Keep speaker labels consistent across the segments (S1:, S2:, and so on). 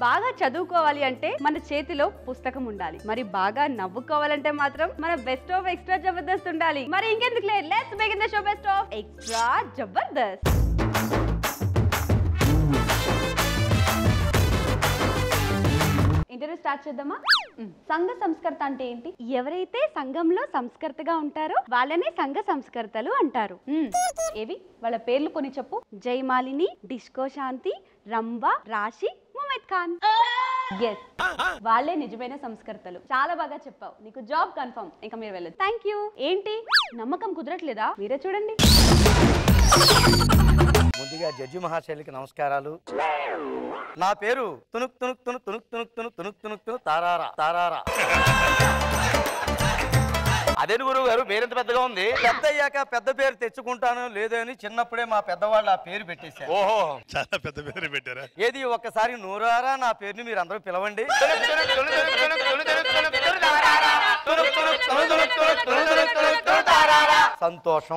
S1: బాగా చదువుకోవాలి అంటే మన చేతిలో పుస్తకం ఉండాలి మరి బాగా నవ్వుకోవాలంటే మాత్రం మన బెస్ట్ ఆఫ్ ఎక్స్ట్రా జబర్దస్త్ ఉండాలి మరి ఇంకెందుకు let's begin the show best of extra Jabardasth interview start చేద్దామా సంఘ సంస్కర్త అంటే ఏంటి ఎవరైతే సంఘంలో సంస్కర్తగా ఉంటారో వాళ్ళనే సంఘ సంస్కర్తలు అంటారు మ్మ్. ఏవి వాళ్ళ పేర్లు కొన్ని చెప్పు జయమాలిని డిస్కో శాంతి రంభ రాశి ముమైద్ ఖాన్ ఎస్ వాళ్ళే నిజమైన సంస్కర్తలు చాలా బాగా చెప్పావు నీకు జాబ్ కన్ఫర్మ్ ఇంకా మీరు వెళ్ళదు థ్యాంక్ యూ ఏంటి నమ్మకం కుదరట్లేదా మీరే చూడండి
S2: ముందుగా జడ్జి మహాశైలికి నమస్కారాలు నా పేరు తునుక్ తునుక్ తును తునుక్ తునుక్ తును తునుక్ తునుక్ తును తారారా తారారా
S3: అదేంటి గురువు గారు పేరెంత పెద్దగా ఉంది
S2: పెద్ద అయ్యాక పెద్ద పేరు తెచ్చుకుంటాను లేదో అని చిన్నప్పుడే మా పెద్దవాళ్ళు ఆ పేరు పెట్టేశారు
S3: ఓహో
S4: చాలా పెద్ద పేరు పెట్టారా
S2: ఏది ఒక్కసారి నూరారా నా పేరుని మీరు అందరూ పిలవండి సంతోషం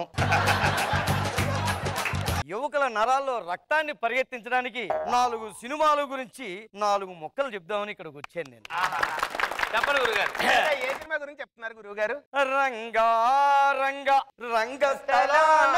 S2: యువకుల నరాల్లో రక్తాన్ని పరిగెత్తించడానికి నాలుగు సినిమాల గురించి నాలుగు మొక్కలు చెప్దామని ఇక్కడికి వచ్చాను నేను
S3: చెప్పండి గురుగారు ఏ సినిమా గురించి చెప్తున్నారు గురువు గారు
S2: రంగా రంగ రంగస్థలాన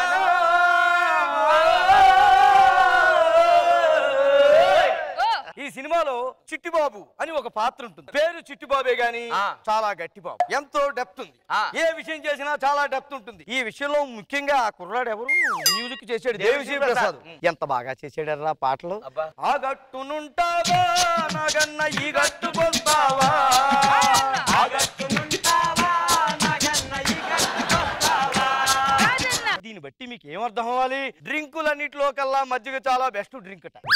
S2: ఈ సినిమాలో చిట్టిబాబు అని ఒక పాత్ర ఉంటుంది పేరు చిట్టిబాబే గాని
S3: ఆ.
S2: చాలా గట్టి బాబు ఎంతో డెప్త్ ఉంది
S3: ఆ.
S2: ఏ విషయం చేసినా చాలా డెప్త్ ఉంటుంది ఈ విషయంలో ముఖ్యంగా ఆ కుర్రాడు ఎవరు మ్యూజిక్ చేసాడు
S3: దేవిశ్రీ
S2: దేవిశ్రీ
S3: ప్రసాద్.
S2: ప్రసాద్ ఎంత బాగా చేసాడరా పాటలు
S3: అబ్బా.
S2: ఆ గట్టునుంటావా నాగన్న ఈ గట్టుకొస్తావా ఆ గట్టునుంటావా నాగన్న ఈ గట్టుకొస్తావా దీన్ని బట్టి మీకు ఏమర్థం అవ్వాలి డ్రింకులన్నిటిలో కల్లా మజ్జిగ చాలా బెస్ట్ డ్రింక్ అట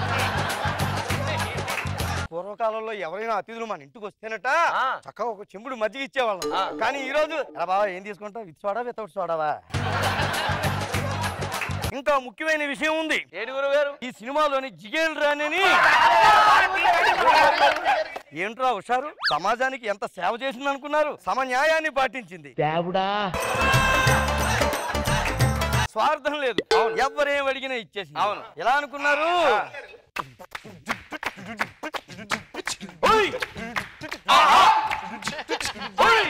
S2: పూర్వకాలంలో ఎవరైనా అతిథులు మన ఇంటికి వస్తేనట
S3: ఆ.
S2: చక్కగా ఒక చెంబుడు మజ్జిగ ఇచ్చేవాళ్ళం
S3: ఆ.
S2: కానీ ఈ రోజు "ఎరా బావా ఏం తీసుకుంటావు విత్ సోడా వితౌట్ సోడావా ఇంకా ముఖ్యమైన విషయం ఉంది
S3: ఏంటి గురువు గారు
S2: ఈ సినిమాలోని జిగేల్ రాణిని ఏంట్రా హుషారు సమాజానికి ఎంత సేవ చేసింది అనుకున్నారు సమన్యాయాన్ని పాటించింది స్వార్థం లేదు ఎవరేం అడిగినా ఇచ్చేసింది
S3: అవును.
S2: ఎలా అనుకున్నారు ఓయ్! ఓయ్!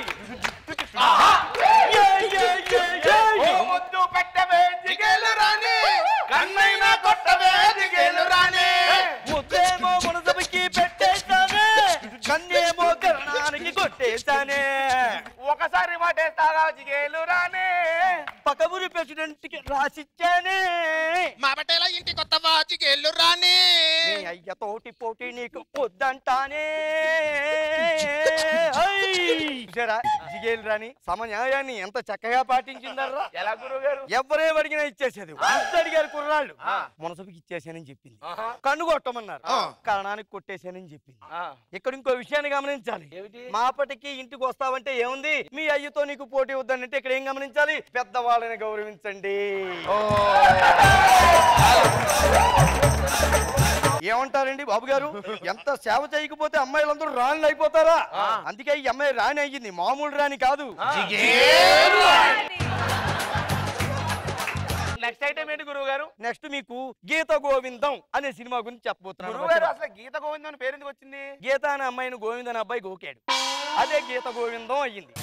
S2: ఏ, ఏ, ఏ, ఏ!
S3: ముద్దు పెట్టవే జిగేలు రాని కన్నైనా కొట్టవే జిగేలు రాని
S2: ముద్దేమో మనసభకి పెట్టేశానే కన్నేమో కరణానికి కొట్టేశానే
S3: ఒకసారి మాటేస్తాగా జిగేలు రాని
S2: పక్క ఊరి ప్రెసిడెంట్ కి రాసిచ్చానే
S5: మా పటేల ఇంటి కొత్త వాచికెళ్ళు రాని
S2: నీ అయ్య తోటి పోటీ నీకు వద్దంటానే చూసారా జిగేలు రాని సమన్యాయాన్ని ఎంత చక్కగా పాటించిందర్రా
S3: ఎలా గురువు గారు
S2: ఎవరే అడిగినా ఇచ్చేసేది అంత అడిగారు కుర్రాళ్ళు
S3: ఆ.
S2: మనసుకి ఇచ్చేసానని చెప్పింది
S3: ఆహా.
S2: కన్ను కొట్టమన్నారు
S5: ఆ.
S2: కరణానికి కొట్టేశానని చెప్పింది
S3: ఆ.
S2: ఇక్కడ ఇంకో విషయాన్ని గమనించాలి
S3: ఏమిటి?
S2: మాపటికి ఇంటికి వస్తావంటే ఏముంది మీ అయ్యతో నీకు పోటీ వద్దంటే ఇక్కడ ఏం గమనించాలి పెద్దవాళ్ళని గౌరవించండి ఏమంటారండి బాబు గారు ఎంత సేవ చేయకపోతే అమ్మాయిలందరూ రాణులు అయిపోతారా అందుకే ఈ అమ్మాయి రాణి అయ్యింది మామూలు రాణి కాదు
S3: నెక్స్ట్ ఐటమ్ ఏంటి గురువు గారు
S2: నెక్స్ట్ మీకు గీత గోవిందం అనే సినిమా గురించి
S3: గురువు గారు
S2: చెప్పబోతున్నాను
S3: అసలు గీత గోవిందం అని పేరు ఎందుకు వచ్చింది
S2: గీత అనే అమ్మాయిని గోవింద్ అనే అబ్బాయి గోకాడు అదే గీత గోవిందం అయ్యింది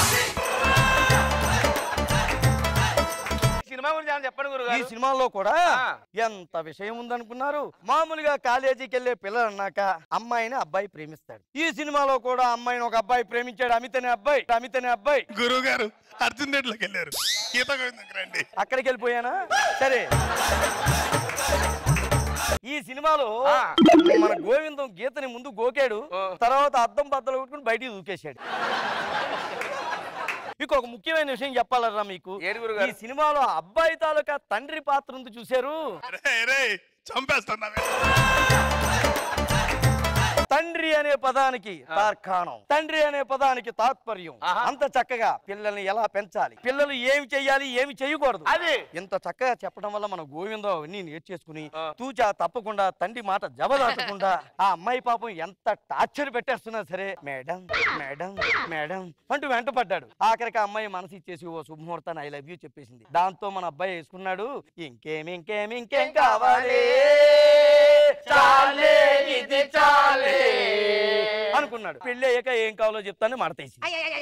S3: సినిమా గురించి ఏమైనా చెప్పండి గురువు
S2: ఈ
S3: గారు
S2: సినిమాలో కూడా
S3: ఆ.
S2: ఎంత విషయం ఉందనుకున్నారు మామూలుగా కాలేజీకి వెళ్ళే పిల్లలు అన్నాక అమ్మాయిని అబ్బాయి ప్రేమిస్తాడు ఈ సినిమాలో కూడా అమ్మాయిని ఒక అబ్బాయి ప్రేమించాడు అమిత్ అనే అబ్బాయి అమిత్ అనే అబ్బాయి
S4: గురువు గారు అర్జున్ రెడ్డిలోకి వెళ్ళారు గీత గోవిందం రండి
S2: అక్కడికి వెళ్ళిపోయానా సరే ఈ సినిమాలో
S3: ఆ.
S2: మన గోవిందం గీతని ముందు గోకాడు
S3: ఓ.
S2: తర్వాత అద్దం బద్దలు కొట్టుకుని బయటికి దూకేశాడు మీకు ఒక ముఖ్యమైన విషయం చెప్పాలరా మీకు
S3: ఏడు గురుగారు?
S2: ఈ సినిమాలో అబ్బాయి తాలూకా తండ్రి పాత్ర ఉంది చూశారు
S4: రే రే చంపేస్తున్నావే
S2: తండ్రి అనే పదానికి తార్కాణం తండ్రి అనే పదానికి తాత్పర్యం
S3: ఆహా.
S2: అంత చక్కగా పిల్లల్ని ఎలా పెంచాలి పిల్లలు ఏమి చెయ్యాలి ఏమి చేయకూడదు
S3: అది
S2: ఇంత చక్కగా చెప్పడం వల్ల మన గోవిందో అవన్నీ నేర్చేసుకుని
S3: ఆ.
S2: తూచా తప్పకుండా తండ్రి మాట జబదాటకుండా ఆ అమ్మాయి పాపం ఎంత టార్చర్ పెట్టేస్తున్నా సరే మేడం మేడం మేడం అంటూ వెంట పడ్డాడు ఆఖరికి ఆ అమ్మాయి మనసు ఇచ్చేసి ఓ శుభముహూర్తాన్ని ఐ లవ్ యూ చెప్పేసింది దాంతో మన అబ్బాయి వేసుకున్నాడు ఇంకేం ఇంకేం ఇంకేం కావాలి చాలే ఇది చాలే అనుకున్నాడు పెళ్లి అయ్యాక ఏం కావాలో చెప్తాను మడతేసి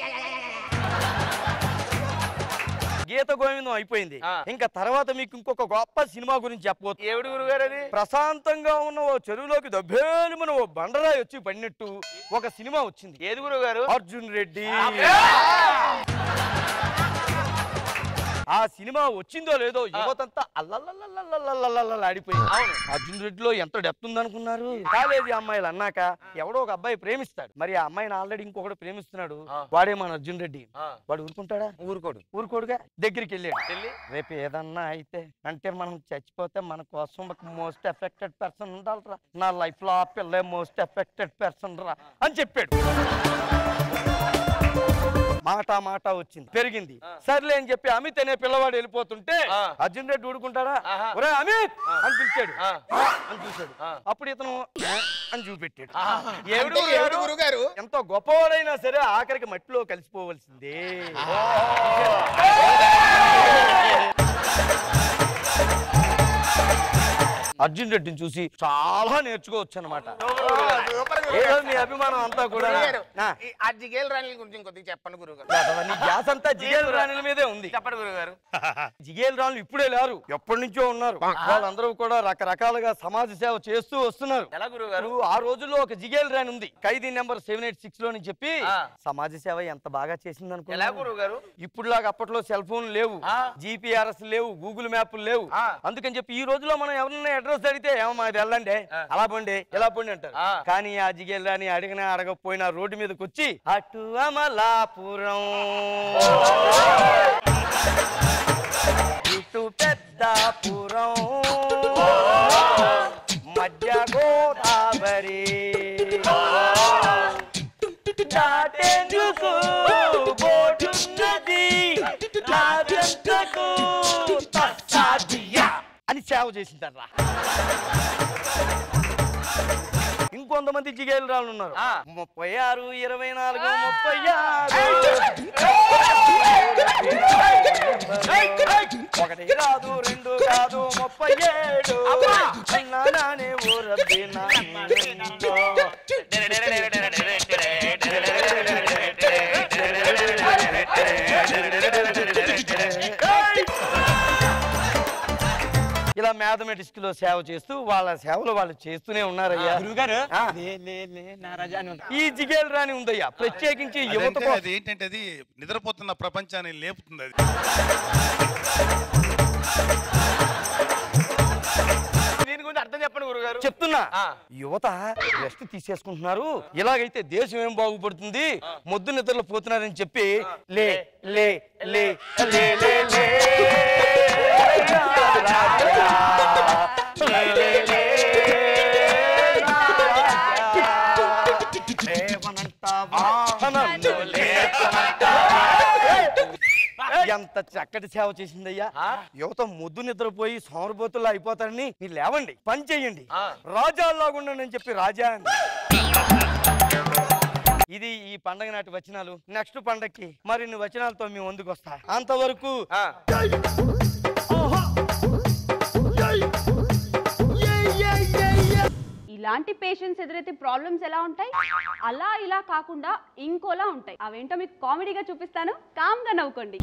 S2: గీత గోవిందం అయిపోయింది
S3: ఆ.
S2: ఇంకా తర్వాత మీకు ఇంకొక గొప్ప సినిమా గురించి చెప్పబోతుంది
S3: ఏమిటి గురుగారు అది
S2: ప్రశాంతంగా ఉన్న ఓ చెరువులోకి దబ్బేలుమని ఓ బండరాయి వచ్చి పడినట్టు ఒక సినిమా వచ్చింది
S3: ఏది గురుగారు
S2: అర్జున్ రెడ్డి ఆ సినిమా వచ్చిందో లేదో యువతంతా అల్లల్లల్లల్లల్లల్లల్ల ఆడిపోయింది
S3: అవును.
S2: అర్జున్ రెడ్డిలో ఎంత డెప్త్ ఉందనుకున్నారు కాలేజీ అమ్మాయిలు అన్నాక ఎవడో ఒక అబ్బాయి ప్రేమిస్తాడు మరి ఆ అమ్మాయిని ఆల్రెడీ ఇంకొకటి ప్రేమిస్తున్నాడు
S3: ఆ.
S2: వాడే మన అర్జున్ రెడ్డి
S3: ఆ.
S2: వాడు ఊరుకుంటాడా
S3: ఊరుకోడు
S2: ఊరుకోడుగా దగ్గరికి వెళ్ళాడు
S3: వెళ్ళి
S2: రేపు ఏదన్నా అయితే అంటే మనం చచ్చిపోతే మన కోసం ఒక మోస్ట్ ఎఫెక్టెడ్ పర్సన్ ఉండాలిరా నా లైఫ్ లో ఆ పిల్లే మోస్ట్ ఎఫెక్టెడ్ పర్సన్ రా అని చెప్పాడు మాట మాట వచ్చింది పెరిగింది సర్లే అని చెప్పి అమిత్ అనే పిల్లవాడు వెళ్ళిపోతుంటే
S3: ఆ.
S2: అర్జున్ రెడ్డి ఊడుకుంటాడా
S3: ఆహా.
S2: ఒరే అమిత్ అని పిలిచాడు
S3: ఆ.
S2: "ఆ" అని చూశాడు
S3: ఆ.
S2: అప్పుడు ఇతను "ఆ" అని చూపెట్టాడు
S3: ఏమిటి
S5: అంటే ఏమిటి
S3: గురుగారు
S5: గురుగారు
S2: ఎంతో గొప్పవాడైనా సరే ఆఖరికి మట్టిలో కలిసిపోవలసిందే అర్జున్ రెడ్డిని చూసి చాలా నేర్చుకోవచ్చు అనమాట
S5: సూపర్
S2: ఏదో మీ అభిమానం అంతా కూడా
S5: గురుగారు
S2: ఆ,
S5: ఈ ఆ జిగేల్ రాణి గురించి కొద్దిగా చెప్పండి గురుగారు
S2: లేదవ్వ, నీ ధ్యాస అంతా జిగేల్ రాణుల మీదే ఉంది
S3: చెప్పండి గురుగారు
S2: జిగేల్ రాణులు ఇప్పుడే లేరు ఎప్పటి నుంచో ఉన్నారు వాళ్ళందరూ కూడా రకరకాలుగా సమాజ సేవ చేస్తూ వస్తున్నారు
S3: ఎలా గురుగారు
S2: ఇప్పుడు ఆ రోజుల్లో ఒక జిగేల్ రాణి ఉంది Khaidi number seven eight six లో అని చెప్పి
S3: ఆ.
S2: సమాజ సేవ ఎంత బాగా చేసింది
S3: ఎలా
S2: అనుకున్నా
S3: గురుగారు
S2: ఇప్పుడులాగా అప్పట్లో సెల్ ఫోన్ లేవు
S3: ఆ.
S2: జిపిఆర్ఎస్ లేవు గూగుల్ మ్యాప్లు లేవు
S3: ఆ.
S2: అందుకని చెప్పి ఈ రోజుల్లో మనం ఎవరన్నా అడ్రస్ అడిగితే ఏమో మాది వెళ్ళండి
S3: ఆ.
S2: అలా పోండి ఇలా పోండి అంటారు
S3: ఆ.
S2: కానీ ఆ జిగేల్ రాని అడిగినా అడగకపోయినా రోడ్డు మీదకి వచ్చి అటు అమలాపురం ఇటు పెద్దాపురం మధ్య గోదావరి దాటేందుకు బోటున్నది నాదెంతకు తస్సాదియా అని సేవ చేసిందర్రా ఇంకొంతమంది జిగేలు రాళ్ళు ఉన్నారు
S3: ఆ.
S2: ముప్పై ఆరు ఇరవై నాలుగు ముప్పై ఆరు ఒకటి కాదు రెండు కాదు ముప్పై ఏడు నానే ఊరబ్బి నాన్నో. ఇలా మ్యాథమెటిక్స్ లో సేవ చేస్తూ వాళ్ళ సేవలు వాళ్ళు చేస్తూనే ఉన్నారయ్యా
S6: గురుగారు
S2: ఆ.
S6: లే లే లే నా రజా అని ఉంది.
S2: ఈ జిగేల్ రాని ఉందయ్యా ప్రత్యేకించి యువత
S4: అదంటే
S2: కోసం
S4: అది ఏంటంటే అది నిద్రపోతున్న ప్రపంచాన్ని లేపుతుంది అది
S3: దీని గురించి అర్థం చెప్పండి గురుగారు
S2: చెప్తున్నా
S3: ఆ.
S2: యువత రెస్ట్ తీసేసుకుంటున్నారు ఇలాగైతే దేశం ఏం బాగుపడుతుంది మొద్దు నిద్రలో పోతున్నారని చెప్పి లే లే లే లే లే లే నా రాజా. లే, లే, లే, నా రాజా. లేవనంటావా? నన్ను లేపనంటావా? ఎంత చక్కటి సేవ చేసిందయ్యా
S3: ఆ?
S2: యువత ముద్దు నిద్రపోయి సోమరబోతుల్లో అయిపోతారని మీరు లేవండి పని చేయండి
S3: ఆ.
S2: రాజాల్లాగా ఉండండి అని చెప్పి రాజా అని ఇది ఈ పండగ నాటి వచనాలు నెక్స్ట్ పండగకి మరిన్ని వచనాలతో మీ ముందుకు వస్తా అంతవరకు
S3: ఆ.
S1: ఇలాంటి పేషెంట్స్ ఎదురైతే ప్రాబ్లమ్స్ ఎలా ఉంటాయి అలా ఇలా కాకుండా ఇంకోలా ఉంటాయి అవేంటో మీకు కామెడీగా చూపిస్తాను కామ్గా నవ్వుకోండి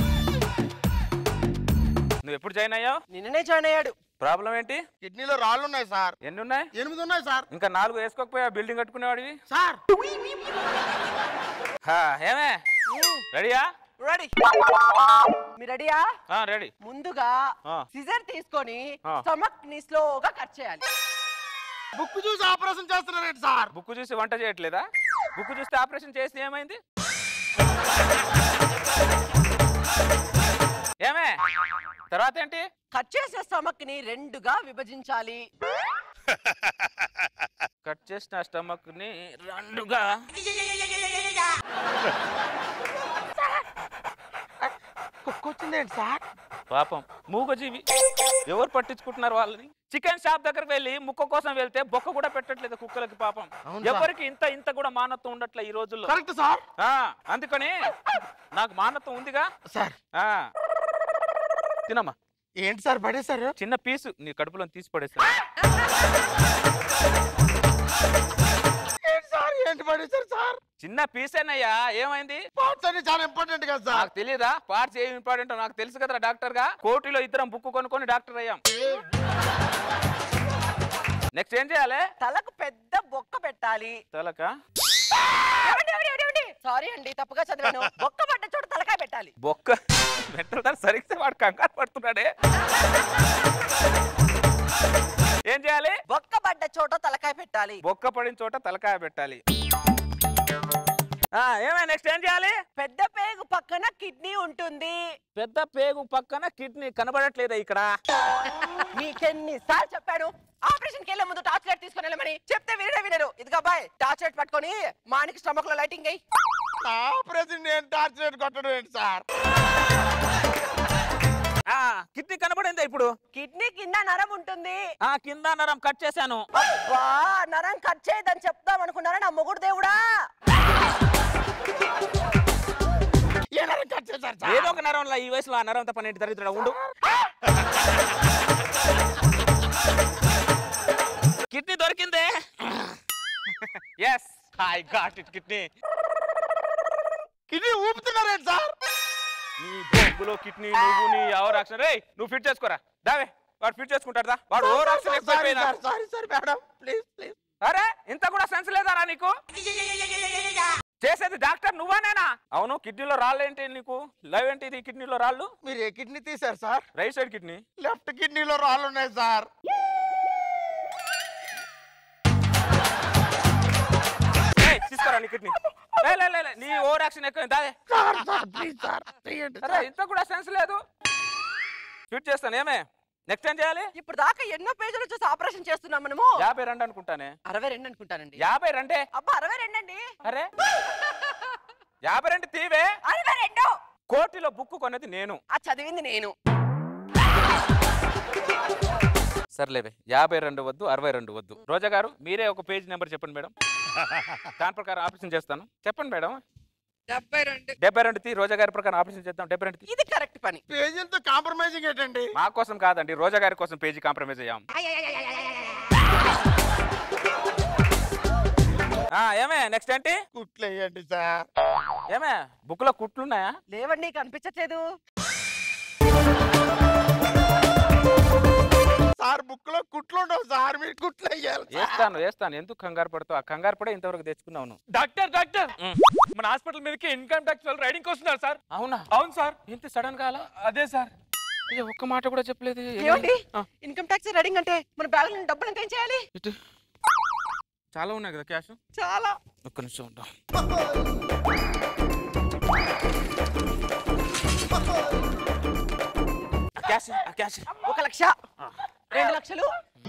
S7: నువ్వు ఎప్పుడు జాయిన్ అయ్యావు
S6: నిన్ననే జాయిన్ అయ్యాడు
S7: ప్రాబ్లం ఏంటి
S5: కిడ్నీలో రాళ్ళు ఉన్నాయి సార్
S7: ఎన్ని ఉన్నాయి
S5: ఎనిమిది ఉన్నాయి సార్
S7: ఇంకా నాలుగు వేసుకోకపోయా బిల్డింగ్ కట్టుకునేవాడివి
S5: సార్
S7: హా, ఏమే రెడీయా
S6: రెడీ మీరు రెడీయా
S7: ఆ, రెడీ
S6: ముందుగా
S7: ఆ.
S6: సిజర్ తీసుకొని
S7: ఆ.
S6: స్టమక్ ని స్లోగా కట్ చేయాలి
S5: బుక్ చూసి ఆపరేషన్ చేస్తున్నారేంటి సార్
S7: బుక్ చూసి వంట చేయట్లేదా బుక్ చూస్తే ఆపరేషన్ చేస్తే ఏమైంది ఏమే తర్వాత ఏంటి
S6: కట్ చేసిన స్టమక్ ని రెండుగా విభజించాలి
S7: కట్ చేసిన స్టమక్ ని రెండుగా
S5: వచ్చిందేంటి సార్
S7: పాపం మూగజీవి ఎవరు పట్టించుకుంటున్నారు వాళ్ళని చికెన్ షాప్ దగ్గరకు వెళ్ళి ముక్క కోసం వెళ్తే బొక్క కూడా పెట్టట్లేదు కుక్కలకి పాపం ఎవరికి ఇంత ఇంత కూడా మానత్వం ఉండట్లే ఈ రోజుల్లో
S5: కరెక్ట్ సార్
S7: ఆ, అందుకని నాకు మానత్వం ఉందిగా
S5: సార్
S7: ఆ తినమ్మా
S5: ఏంటి సార్ పడేశారు
S7: చిన్న పీసు నీ కడుపులో తీసి పడేస్తా
S5: ఏంటి సార్ ఏంటి
S3: పడేశారు సార్
S7: చిన్న పీసేనయ్యా ఏమైంది
S3: పార్ట్స్ అన్ని చాలా ఇంపార్టెంట్ కదా సార్
S7: నాకు తెలియదా పార్ట్స్ ఏమి ఇంపార్టెంట్ నాకు తెలుసు కదరా డాక్టర్ గా కోటిలో ఇద్దరం బుక్ కొనుక్కొని డాక్టర్ అయ్యాం నెక్స్ట్ ఏం చేయాలి
S6: తలకు పెద్ద బొక్క పెట్టాలి
S7: తలక
S6: సారీ అండి తప్పుగా చదివాను బొక్క పడ్డ చోట తలకాయ పెట్టాలి
S7: బొక్క మెట్రో సరిగ్గా వాడు కంగారు పడుతున్నాడే ఏం చేయాలి
S6: బొక్క పడ్డ చోట తలకాయ పెట్టాలి
S7: బొక్క పడిన చోట తలకాయ పెట్టాలి ఆ, ఏమే నెక్స్ట్ ఏం చేయాలి
S6: పెద్ద పేగు పక్కన కిడ్నీ ఉంటుంది
S7: పెద్ద పేగు పక్కన కిడ్నీ కనబడట్లేదా ఇక్కడ
S6: మీకెన్ని సార్లు చెప్పాను ఆపరేషన్ కి వెళ్ళే ముందు టార్చ్ లైట్ తీసుకొని వెళ్ళమని చెప్తే వినడే వినరు ఇదిగా అబ్బాయి టార్చ్ లైట్ పట్టుకొని మానికి స్టమక్ లో లైటింగ్ అయ్యి
S3: నా ఆపరేషన్ నేను టార్చర్ కొట్టడం ఏంటి సార్
S7: ఆ కిడ్నీ కనబడిందా ఇప్పుడు
S6: కిడ్నీ కింద నరం ఉంటుంది
S7: ఆ కింద నరం కట్ చేశాను
S6: అబ్బా నరం కట్ చేయదని చెప్దాం అనుకున్నారా నా మొగుడు దేవుడా
S3: ఎలా కట్ చేశారు సార్
S7: ఏదో ఒక నరంలో ఈ వయసులో ఆ నరం తప్ప నేను దరిద్రుడు ఉండు కిడ్నీ దొరికిందే yes I got it kidney
S3: kidney ఊపుతున్నారేంటి సార్
S7: నీ బొగ్గులో కిడ్నీ నువ్వు నీ ఎవరు యాక్షన్ రే నువ్వు ఫిట్ చేసుకోరా దావే వాడు ఫిట్ చేసుకుంటాడు దా వాడు ఓవర్ యాక్షన్
S3: సారీ
S7: ఎక్కువైపోయినా
S3: sir sorry sir madam please please
S7: అరే ఇంత కూడా సెన్స్ లేదారా నీకు చేసేది డాక్టర్ నువ్వానేనా అవును కిడ్నీలో రాళ్ళు ఏంటి నీకు లవ్ ఏంటి ఇది కిడ్నీలో రాళ్ళు
S3: మీరు ఏ కిడ్నీ తీశారు sir
S7: right side kidney
S3: left కిడ్నీలో రాళ్ళు ఉన్నాయి సార్
S7: ఏయ్, తీసుకురా నీ కిడ్నీ లే లే, లే లే, నీ ఓవర్ యాక్షన్ ఎక్కువ దాదే
S3: సార్ సార్ ప్లీజ్ సార్ చేయండి
S7: అరే ఇంత కూడా సెన్స్ లేదు ఫిట్ చేస్తాను ఏమే నెక్స్ట్ ఏం చేయాలి
S6: ఇప్పుడు దాకా ఎన్నో పేజీలు చూసి ఆపరేషన్ చేస్తున్నాం మనము
S7: యాభై రెండు అనుకుంటానే
S6: అరవై రెండు అనుకుంటానండి
S7: యాభై రెండే
S6: అబ్బా అరవై రెండు అండి
S7: అరే యాభై రెండు తీవే
S6: అరవై రెండు
S7: కోటిలో బుక్ కొన్నది నేను
S6: ఆ చదివింది నేను
S7: సర్లేవే యాభై రెండు వద్దు అరవై రెండు వద్దు రోజా గారు మీరే ఒక పేజ్ నెంబర్ చెప్పండి మేడం దాని ప్రకారం ఆపరేషన్ చేస్తాను చెప్పండి మేడం
S6: డెబ్బై రెండు
S7: డెబ్బై రెండు తీ రోజా గారి ప్రకారం ఆపరేషన్ చేద్దాం డెబ్బై రెండు తీ.
S6: ఇది కరెక్ట్ పని
S3: పేజీలతో కాంప్రమైజింగ్ ఏంటండి
S7: మా కోసం కాదండి రోజా గారి కోసం పేజీ కాంప్రమైజ్ అయ్యాం ఆ, ఏమే నెక్స్ట్ ఏంటి
S3: కుట్లు వేయండి సార్
S7: ఏమే బుక్ లో కుట్లున్నాయా
S6: లేవండి కనిపించట్లేదు
S3: సార్ బుక్ లో కుట్లు ఉండవు సార్ మీరు కుట్లు వేయాలి సార్.
S7: వేస్తాను వేస్తాను ఎందుకు కంగారు పడతావు ఆ కంగారు పడే ఇంతవరకు తెచ్చుకున్నావు నువ్వు.
S8: Doctor doctor
S7: um.
S8: మన హాస్పిటల్ మీదకి ఇన్కమ్ ట్యాక్స్ వాళ్ళు రైడింగ్ వస్తున్నారు సార్
S7: అవునా
S8: అవును సార్
S7: ఇంత సడన్ గా అలా
S8: అదే సార్
S7: అయ్యో, ఒక్క మాట కూడా చెప్పలేదు
S6: ఏమండి
S7: ఆ,
S6: ఇన్కమ్ ట్యాక్స్ రెడింగ్ అంటే మన బ్యాగ్ నుండి డబ్బులు ఎంత ఏం చేయాలి
S7: ఇటు. చాలా ఉన్నాయి కదా క్యాష్
S6: చాలా
S7: ఒక్క నిమిషం ఉండు ఆ క్యాష్ ఆ క్యాష్
S6: ఒక లక్ష రెండు లక్షలు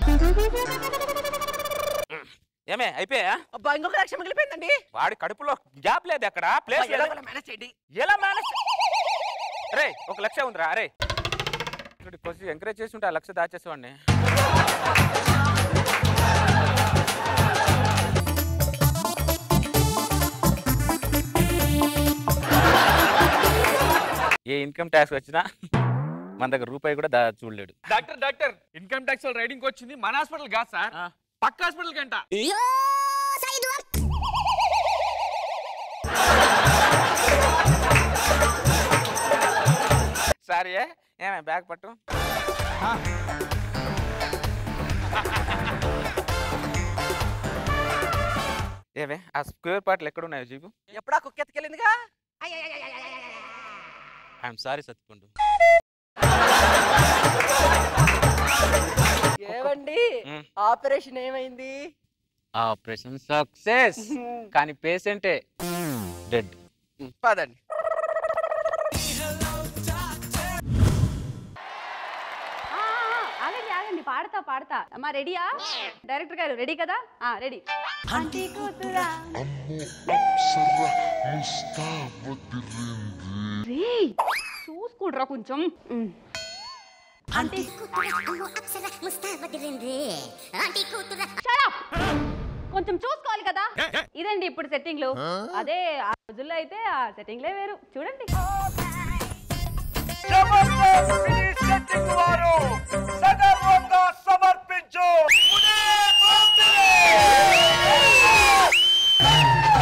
S7: ఏమే అయిపోయా
S6: అబ్బా ఇంకొక లక్ష మిగిలిపోయిందండి
S7: వాడి కడుపులో గ్యాప్ లేదు అక్కడ ప్లేస్ లేదు
S6: ఎలాగోలా మేనేజ్ చేయండి
S7: ఎలా మేనేజ్ రే ఒక లక్ష ఉందిరా అరే ఇక్కడ కొంచెం ఎంకరేజ్ చేసి ఉంటే ఆ లక్ష దాచేసేవాడిని ఏ ఇన్కమ్ ట్యాక్స్ వచ్చినా మన దగ్గర రూపాయి కూడా దా చూడలేడు
S8: డాక్టర్ డాక్టర్ ఇన్కమ్ ట్యాక్స్ వాళ్ళు రైడింగ్ వచ్చింది మన హాస్పిటల్ కాదు సార్
S7: ఆ.
S8: పక్క హాస్పిటల్ కంట
S7: సారీ ఏమే బ్యాగ్ పట్టు ఏమే ఆ స్క్వేర్ పార్ట్లు ఎక్కడ ఉన్నాయో జీబు
S6: ఎప్పుడా కుక్క ఎత్తుకెళ్ళిందిగా
S7: ఐఎమ్ సారీ సత్తుకుండు
S6: ఏమండి
S7: మ్.
S6: ఆపరేషన్ ఏమైంది
S7: ఆపరేషన్ సక్సెస్ కానీ పేషెంటే డెడ్
S6: పదండి
S1: ఆ, ఆ, ఆగండి ఆగండి పాడతా పాడతా అమ్మా రెడీయా డైరెక్టర్ గారు రెడీ కదా ఆ రెడీ ఆంటీ కూతురా రేయ్, చూసుకుంట్రా కొంచెం ఉమ్.
S9: ఆంటీ కూతుర అమ్మో అప్సర ముస్తాబదిరింది ఆంటీ కూతుర
S1: Shut up! కొంచెం చూసుకోవాలి కదా ఇదండి ఇప్పుడు సెట్టింగ్లు అదే ఆ రోజుల్లో అయితే ఆ సెట్టింగ్లే వేరు చూడండి
S2: వారు సగర్వంగా సమర్పించు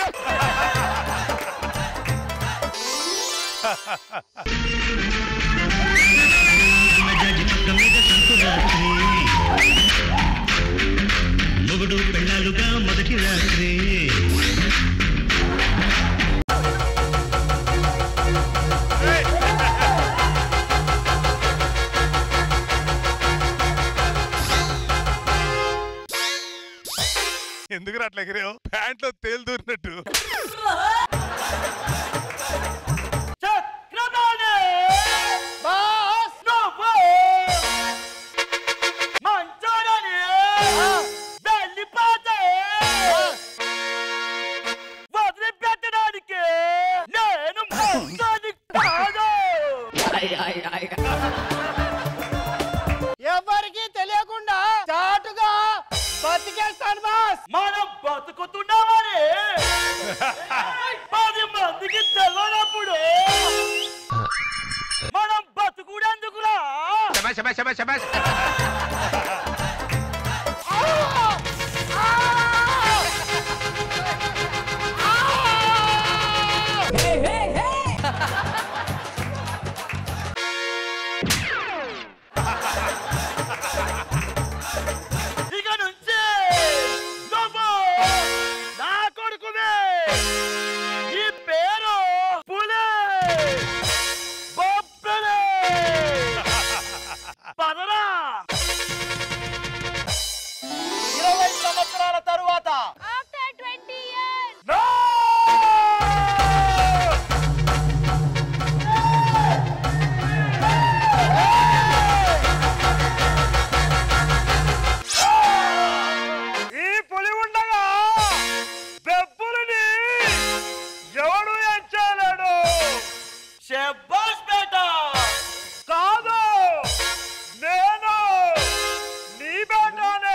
S10: మొగుడు పెళ్ళాలుగా మొదటి రాత్రి
S4: ఎందుకు అట్లా ఎగిరావు ప్యాంట్ లో తేలు దూరినట్టు
S2: చక్రపాణి నువ్వు మంచోడని వెళ్ళిపోతే వదిలిపెట్టడానికి నేను మంచోని కాదు
S3: ఎవరికి తెలియకుండా చాటుగా బతికేస్తాను బాస్
S2: మనం బతుకుతున్నామని పది మందికి తెలియనప్పుడు మనం బతుకుడెందుకురా ఇక నుంచి నువ్వు నా కొడుకువే ఈ పేరు పులే బొబ్బలే పదరా
S3: ఇరవై సంవత్సరాల తరువాత
S2: No! ఈ పులి ఉండగా బెబ్బులని ఎవడు ఎంచాలాడు షెబ్బాస్ పేట కాదు నేను నీ బేటానే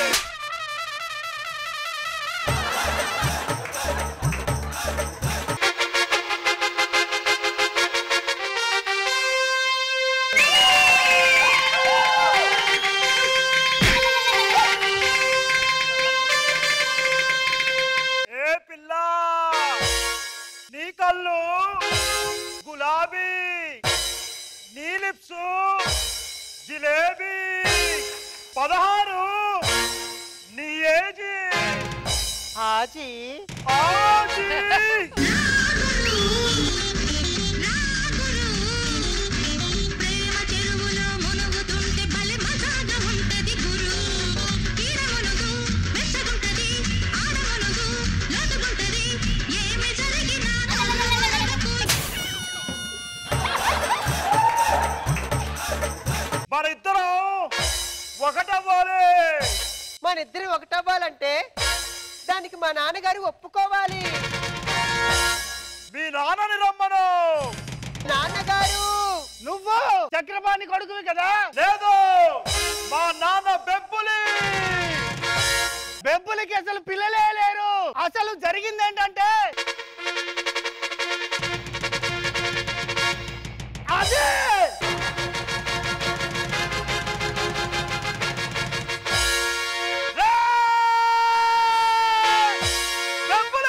S2: ఏ పిల్ల నీ కళ్ళు గులాబీ నీ లిప్స్ జిలేబీ పదహారు నీ ఏజీ
S3: హాజీ
S2: ఆజీ
S9: ప్రేమ చెరువులో మునుగుతుంటే భలే మజాగా ఉంటది గురు ఈడ మునుగు వెచ్చగుంటది ఆడ మునుగు లోతుగుంటది ఏమి జరిగినా
S2: మన ఇద్దరం ఒకటవ్వాలి
S6: మన ఇద్దరు ఒకటవ్వాలంటే దానికి మా నాన్నగారు ఒప్పుకోవాలి
S2: మీ నాన్నని రమ్మను
S6: నాన్నగారు
S3: నువ్వు చక్రపాణి కొడుకువి కదా
S2: లేదు మా నాన్న బెబ్బులి
S3: బెంపులకి అసలు పిల్లలే లేరు అసలు జరిగింది ఏంటంటే అదే
S2: రేయ్! బెబ్బులి!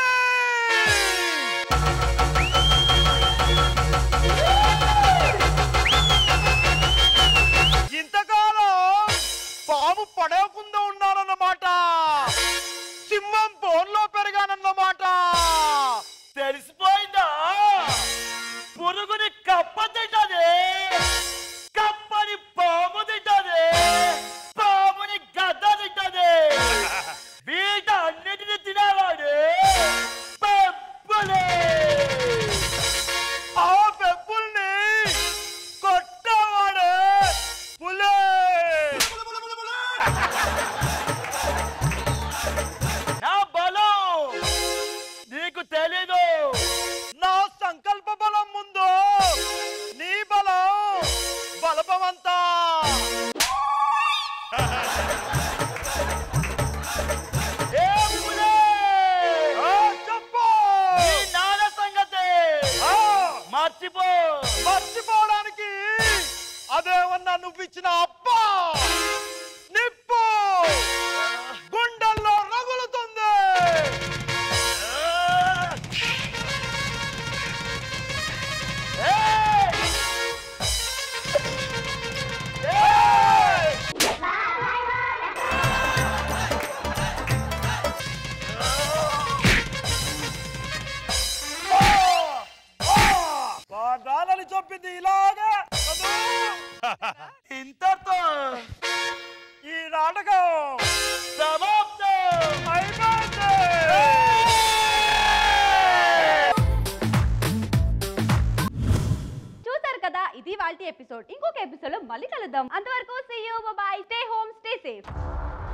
S2: ఇంతకాలం పాము పడవకుండా ఉన్నానన్నమాట సింహం బోన్లో పెరిగానన్నమాట తెలిసిపోయిందా పురుగుని కప్ప తింటది కప్పని పాము తింటది పాముని గద్ద తింటది వీటన్నిటిని తినేవాడు పెప్పులే ఆ పెప్పుల్ని కొట్టేవాడు పులే నా బలం నీకు తెలీదు నా సంకల్ప బలం ముందు నీ బలం బలపమంతా ఏ పులే! చెప్పు నీ నాన్న సంగతి మర్చిపో మర్చిపోవడానికి అదేమన్నా నువ్వు ఇచ్చిన అప్ప నిప్పు గుండెల్లో రగులుతుంది దొప్పింది ఇలాగా ఇంతతో ఈ నాటకం సమాప్తం అయిపోయింది
S1: చూసారు కదా ఇది వాళ్ళ ఎపిసోడ్ ఇంకొక ఎపిసోడ్ లో మళ్ళీ కలుద్దాం అంతవరకు see you bye stay home stay safe